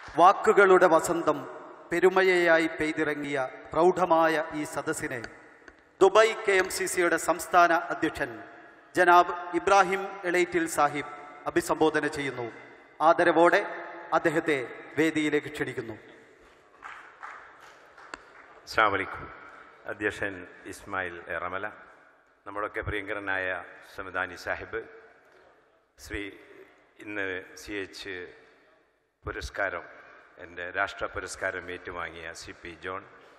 വാക്കുകളുടെ വസന്തം പെരുമയയായി പെയ്തിറങ്ങിയ പ്രൗഢമായ ഈ സദസ്സിനെ ദുബായ് കെ എം സി സിയുടെ സംസ്ഥാന അധ്യക്ഷൻ ജനാബ് ഇബ്രാഹിം എളൈറ്റിൽ സാഹിബ് അഭിസംബോധന ചെയ്യുന്നു ആദരവോടെ അദ്ദേഹത്തെ വേദിയിലേക്ക് ക്ഷണിക്കുന്നു അസ്സാം വലൈക്കും അധ്യക്ഷൻ ഇസ്മായിൽ റമല നമ്മുടെയൊക്കെ പ്രിയങ്കരനായ സംവിധാനി സാഹിബ് ശ്രീ ഇന്ന് സി എച്ച് പുരസ്കാരം എൻ്റെ രാഷ്ട്ര പുരസ്കാരം ഏറ്റുവാങ്ങിയ C P John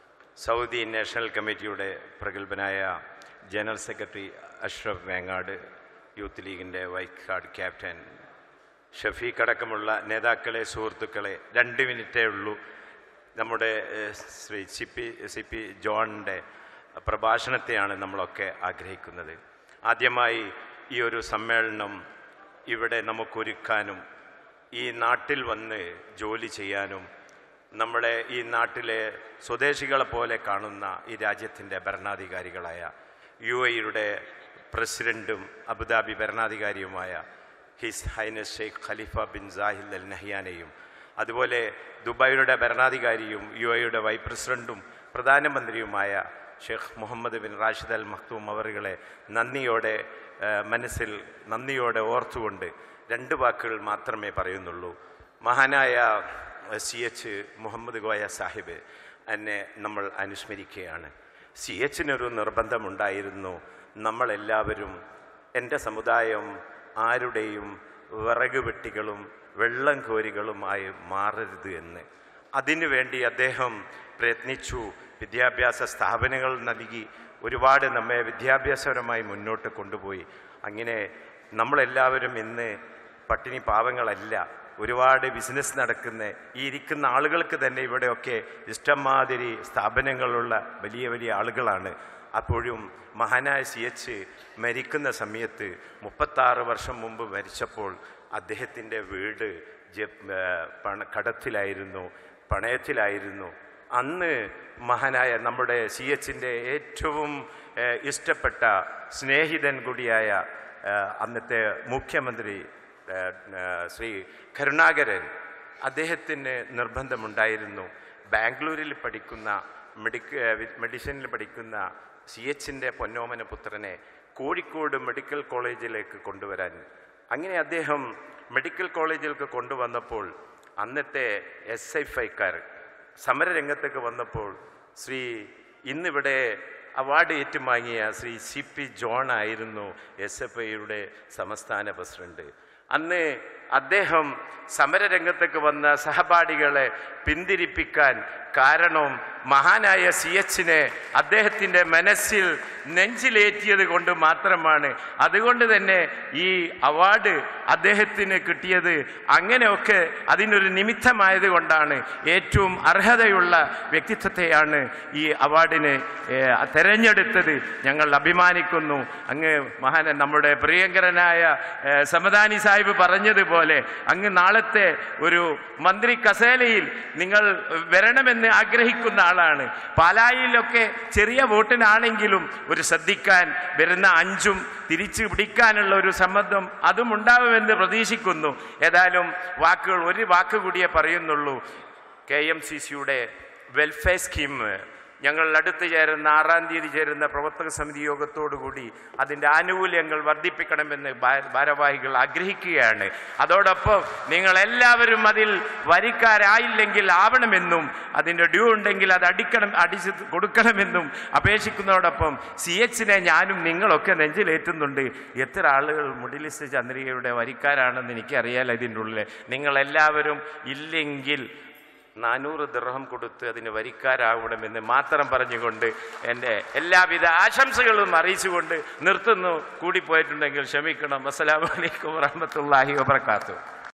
Saudi national കമ്മിറ്റിയുടെ പ്രഗത്ഭനായ general secretary Ashraf Vengad youth ലീഗിൻ്റെ വൈക്കാട് ക്യാപ്റ്റൻ ഷഫീഖ് അടക്കമുള്ള നേതാക്കളെ സുഹൃത്തുക്കളെ രണ്ട് മിനിറ്റേ ഉള്ളൂ നമ്മുടെ ഏഹ്, Shri C P C P ജോണിൻ്റെ പ്രഭാഷണത്തെയാണ് നമ്മളൊക്കെ ആഗ്രഹിക്കുന്നത് ആദ്യമായി ഈ ഒരു സമ്മേളനം ഇവിടെ നമുക്കൊരുക്കാനും ഈ നാട്ടിൽ വന്ന് ജോലി ചെയ്യാനും നമ്മുടെ ഈ നാട്ടിലെ സ്വദേശികളെ പോലെ കാണുന്ന ഈ രാജ്യത്തിൻ്റെ ഭരണാധികാരികളായ യു എയുടെ പ്രസിഡൻറ്റും അബുദാബി ഭരണാധികാരിയുമായ His Highness Sheikh Khalifa bin Sahil Al നഹിയാനെയും അതുപോലെ ദുബായിയുടെ ഭരണാധികാരിയും യു എയുടെ വൈസ് പ്രസിഡൻറ്റും പ്രധാനമന്ത്രിയുമായ Sheikh Mohammed bin Rashid Al Maktoum അവറുകളെ നന്ദിയോടെ ആ, മനസ്സിൽ നന്ദിയോടെ ഓർത്തുകൊണ്ട് രണ്ട് വാക്കുകൾ മാത്രമേ പറയുന്നുള്ളൂ മഹാനായ സി എച്ച് മുഹമ്മദ് ഗോയ സാഹിബ് എന്നെ നമ്മൾ അനുസ്മരിക്കുകയാണ് സി എച്ചിനൊരു നിർബന്ധമുണ്ടായിരുന്നു നമ്മളെല്ലാവരും എൻ്റെ സമുദായം ആരുടെയും വിറക് വെട്ടികളും വെള്ളം കോരികളുമായി മാറരുത് എന്ന് അതിനുവേണ്ടി അദ്ദേഹം പ്രയത്നിച്ചു വിദ്യാഭ്യാസ സ്ഥാപനങ്ങൾ നൽകി ഒരുപാട് നമ്മെ വിദ്യാഭ്യാസപരമായി മുന്നോട്ട് കൊണ്ടുപോയി അങ്ങനെ നമ്മളെല്ലാവരും ഇന്ന് പട്ടിണി പാവങ്ങളല്ല ഒരുപാട് ബിസിനസ് നടക്കുന്ന ഈ ഇരിക്കുന്ന ആളുകൾക്ക് തന്നെ ഇവിടെയൊക്കെ ഇഷ്ടംമാതിരി സ്ഥാപനങ്ങളുള്ള വലിയ വലിയ ആളുകളാണ് അപ്പോഴും മഹാനായ സി എച്ച് മരിക്കുന്ന സമയത്ത് മുപ്പത്താറ് വർഷം മുമ്പ് മരിച്ചപ്പോൾ അദ്ദേഹത്തിൻ്റെ വീട് ജ- ഏ, പണ കടത്തിലായിരുന്നു പണയത്തിലായിരുന്നു അന്ന് മഹാനായ നമ്മുടെ സി എച്ചിൻ്റെ ഏറ്റവും ഏ, ഇഷ്ടപ്പെട്ട സ്നേഹിതൻ കൂടിയായ ഏ, അന്നത്തെ മുഖ്യമന്ത്രി ഏ, ഏ, ശ്രീ കരുണാകരൻ അദ്ദേഹത്തിന് നിർബന്ധമുണ്ടായിരുന്നു ബാംഗ്ലൂരിൽ പഠിക്കുന്ന മെഡിക്ക മെഡിസിനിൽ പഠിക്കുന്ന സി എച്ചിൻ്റെ പൊന്നോമന പുത്രനെ കോഴിക്കോട് മെഡിക്കൽ കോളേജിലേക്ക് കൊണ്ടുവരാൻ അങ്ങനെ അദ്ദേഹം മെഡിക്കൽ കോളേജിലേക്ക് കൊണ്ടുവന്നപ്പോൾ അന്നത്തെ എസ് എഫ് ഐക്കാർ സമരരംഗത്തേക്ക് വന്നപ്പോൾ ശ്രീ ഇന്നിവിടെ അവാർഡ് ഏറ്റുവാങ്ങിയ ശ്രീ സി പി ജോൺ ആയിരുന്നു എസ് എഫ് ഐയുടെ സംസ്ഥാന പ്രസിഡന്റ് അന്ന് അദ്ദേഹം സമരരംഗത്തേക്ക് വന്ന സഹപാഠികളെ പിന്തിരിപ്പിക്കാൻ കാരണം മഹാനായ സി എച്ചിനെ അദ്ദേഹത്തിൻ്റെ മനസ്സിൽ നെഞ്ചിലേറ്റിയത് കൊണ്ട് മാത്രമാണ് അതുകൊണ്ട് തന്നെ ഈ അവാർഡ് അദ്ദേഹത്തിന് കിട്ടിയത് അങ്ങനെയൊക്കെ അതിനൊരു നിമിത്തമായത് കൊണ്ടാണ് ഏറ്റവും അർഹതയുള്ള വ്യക്തിത്വത്തെയാണ് ഈ അവാർഡിന് ഏഹ്, തെരഞ്ഞെടുത്തത് ഞങ്ങൾ അഭിമാനിക്കുന്നു അങ്ങ് മഹാന നമ്മുടെ പ്രിയങ്കരനായ ഏഹ്, സമദാനി സാഹിബ് പറഞ്ഞതുപോലെ അങ്ങ് നാളത്തെ ഒരു മന്ത്രി കസേലയിൽ നിങ്ങൾ വരണമെന്ന് ആഗ്രഹിക്കുന്ന ആളാണ് പാലായിലൊക്കെ ചെറിയ വോട്ടിനാണെങ്കിലും ഒരു ശ്രദ്ധിക്കാൻ വരുന്ന അഞ്ചും തിരിച്ചു പിടിക്കാനുള്ള ഒരു സമ്മർദ്ദം അതും ഉണ്ടാവുമെന്ന് പ്രതീക്ഷിക്കുന്നു ഏതായാലും വാക്കുകൾ ഒരു വാക്ക് കൂടിയേ പറയുന്നുള്ളൂ കെ എം സി സിയുടെ വെൽഫെയർ സ്കീം ഞങ്ങൾ അടുത്ത് ചേരുന്ന ആറാം തീയതി ചേരുന്ന പ്രവർത്തക സമിതി യോഗത്തോടുകൂടി അതിൻ്റെ ആനുകൂല്യങ്ങൾ വർദ്ധിപ്പിക്കണമെന്ന് ഭാ- ഭാരവാഹികൾ ആഗ്രഹിക്കുകയാണ് അതോടൊപ്പം നിങ്ങൾ എല്ലാവരും അതിൽ വരിക്കാരായില്ലെങ്കിൽ ആവണമെന്നും അതിൻ്റെ ഡ്യൂ ഉണ്ടെങ്കിൽ അത് അടിക്കണം അടിച്ച് കൊടുക്കണമെന്നും അപേക്ഷിക്കുന്നതോടൊപ്പം സി എച്ചിനെ ഞാനും നിങ്ങളൊക്കെ നെഞ്ചിലേറ്റുന്നുണ്ട് എത്ര ആളുകൾ മുടിലിസ്റ്റ് ചന്ദ്രികയുടെ വരിക്കാരാണെന്ന് എനിക്കറിയാലോ ഇതിൻ്റെ ഉള്ളിൽ നിങ്ങളെല്ലാവരും ഇല്ലെങ്കിൽ നാനൂറ് ദിർഹം കൊടുത്ത് അതിന് വരിക്കാരാവണമെന്ന് മാത്രം പറഞ്ഞുകൊണ്ട് എൻ്റെ എല്ലാവിധ ആശംസകളും അറിയിച്ചുകൊണ്ട് നിർത്തുന്നു കൂടിപ്പോയിട്ടുണ്ടെങ്കിൽ ക്ഷമിക്കണം അസ്സലാമു അലൈക്കും വറഹ്മത്തുള്ളാഹി വബർക്കാത്തു